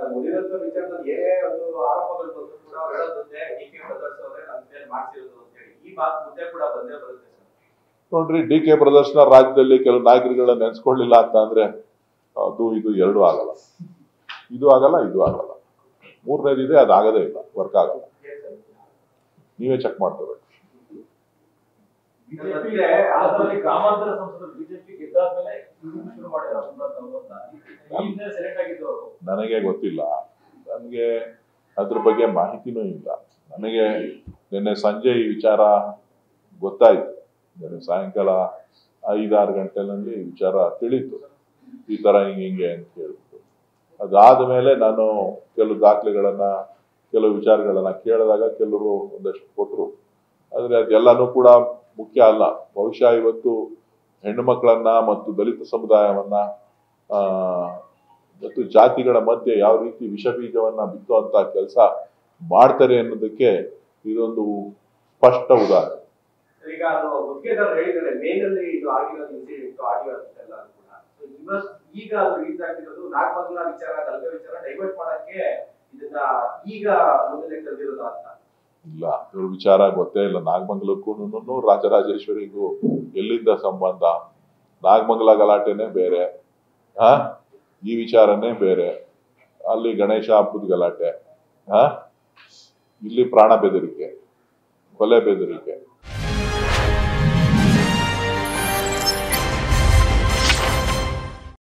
ಮುನಿರತ್ನ ವಿಚಾರದಲ್ಲಿ ಏನೇ ಒಂದು ಆರೋಪಗಳು ಬಂದ್ರು ಕೂಡ ಅವ್ರು ಹೇಳೋದೊಂದೇ ಡಿ ಕೆ ಬ್ರದರ್ಸ್ ಅವರೇ ನಮ್ಮ ಮೇಲೆ ಮಾಡ್ಸಿರೋದು ಅಂತ ಹೇಳಿ ಈ ಮಾತು ಮುದ್ದೆ ಕೂಡ ಬಂದೇ ಬರುತ್ತೆ ಸರ್ ನೋಡ್ರಿ ಡಿ ಕೆ ಪ್ರದರ್ಶನ ರಾಜ್ಯದಲ್ಲಿ ಕೆಲವು ನಾಯಕರುಗಳನ್ನ ನೆನ್ಸ್ಕೊಳ್ಳಿಲ್ಲ ಅಂತ ಅಂದ್ರೆ ಅದು ಇದು ಎರಡೂ ಆಗಲ್ಲ ಇದು ಆಗಲ್ಲ ಇದು ಆಗಲ್ಲ ಮೂರನೇದಿದೆ ಅದು ಆಗದೇ ಇಲ್ಲ ವರ್ಕ್ ಆಗಲ್ಲ ನೀವೇ ಚೆಕ್ ಮಾಡ್ಕೋಬೇಕು ಬಿಜೆಪಿ ಹಾಸನದಲ್ಲಿ ಗ್ರಾಮಾಂತರ ಸಂಸದರು ಬಿಜೆಪಿ ಗೆದ್ದಾದ್ಮೇಲೆ ಇದು ಶುರು ಮಾಡಿದಾರೆ ಸುಮಲತಾ ಅವರು ಅಂತ ಈ ಹಿಂದೆ ಸೆಲೆಕ್ಟ್ ಆಗಿದ್ದು ಅವರು ನನಗೆ ಗೊತ್ತಿಲ್ಲ ನನಗೆ ಅದ್ರ ಬಗ್ಗೆ ಮಾಹಿತಿನೂ ಇಲ್ಲ ನನಗೆ ನಿನ್ನೆ ಸಂಜೆ ಈ ವಿಚಾರ ಗೊತ್ತಾಯ್ತು ನಿನ್ನೆ ಸಾಯಂಕಾಲ ಐದಾರು ಗಂಟೆನಲ್ಲಿ ಈ ವಿಚಾರ ತಿಳಿತು ಈ ತರ ಹಿಂಗೆ ಹಿಂಗೆ ಅಂತ ಹೇಳ್ಬಿಟ್ಟು ಅದಾದ ಮೇಲೆ ನಾನು ಕೆಲವು ದಾಖಲೆಗಳನ್ನ ಕೆಲವು ವಿಚಾರಗಳನ್ನ ಕೇಳಿದಾಗ ಕೆಲವರು ಒಂದಷ್ಟು ಕೊಟ್ಟರು ಆದ್ರೆ ಅದೆಲ್ಲನೂ ಕೂಡ ಮುಖ್ಯ ಅಲ್ಲ ಬಹುಶಃ ಇವತ್ತು ಹೆಣ್ಣು ಮಕ್ಕಳನ್ನ ಮತ್ತು ದಲಿತ ಸಮುದಾಯವನ್ನ ಆ ಮತ್ತು ಜಾತಿಗಳ ಮಧ್ಯೆ ಯಾವ ರೀತಿ ವಿಷ ಬೀಜವನ್ನ ಬಿತ್ತುವಂತ ಕೆಲಸ ಮಾಡ್ತಾರೆ ಅನ್ನೋದಕ್ಕೆ ಇದೊಂದು ಸ್ಪಷ್ಟ ಉದಾಹರಣೆ ಈಗ ಅದು ಗುತ್ತಿಗೆದಾರರು ಹೇಳಿದ್ದಾರೆ ಮೇನಲ್ಲಿ ಇದು ಆಗಿರೋದು ಇನ್ಸಿಡೆಂಟ್ ಆಡಿಯೋ ಅಂತೆಲ್ಲ ಕೂಡ So ಇವತ್ ಈಗ ಅದು ರಿಲೀಸ್ ಆಗ್ತಿರೋದು ನಾಗಮಂಗಲ ವಿಚಾರ ಗಲ್ಗೆ ವಿಚಾರ ಡೈವರ್ಟ್ ಮಾಡಕ್ಕೆ ಇದನ್ನ ಈಗ ಮುಂದೆ ತಂದಿರೋದು ಅಂತ ಇಲ್ಲ ಇವ್ರ ವಿಚಾರ ಗೊತ್ತೇ ಇಲ್ಲ ನಾಗಮಂಗಲಕ್ಕೂ ರಾಜರಾಜೇಶ್ವರಿಗೂ ಎಲ್ಲಿಂದ ಸಂಬಂಧ ನಾಗಮಂಗಲ ಗಲಾಟೆನೇ ಬೇರೆ ಹಾ ಈ ವಿಚಾರನೇ ಬೇರೆ ಅಲ್ಲಿ ಗಣೇಶ ಹಬ್ಬದ ಗಲಾಟೆ ಹಾ ಇಲ್ಲಿ ಪ್ರಾಣ ಬೆದರಿಕೆ ಕೊಲೆ ಬೆದರಿಕೆ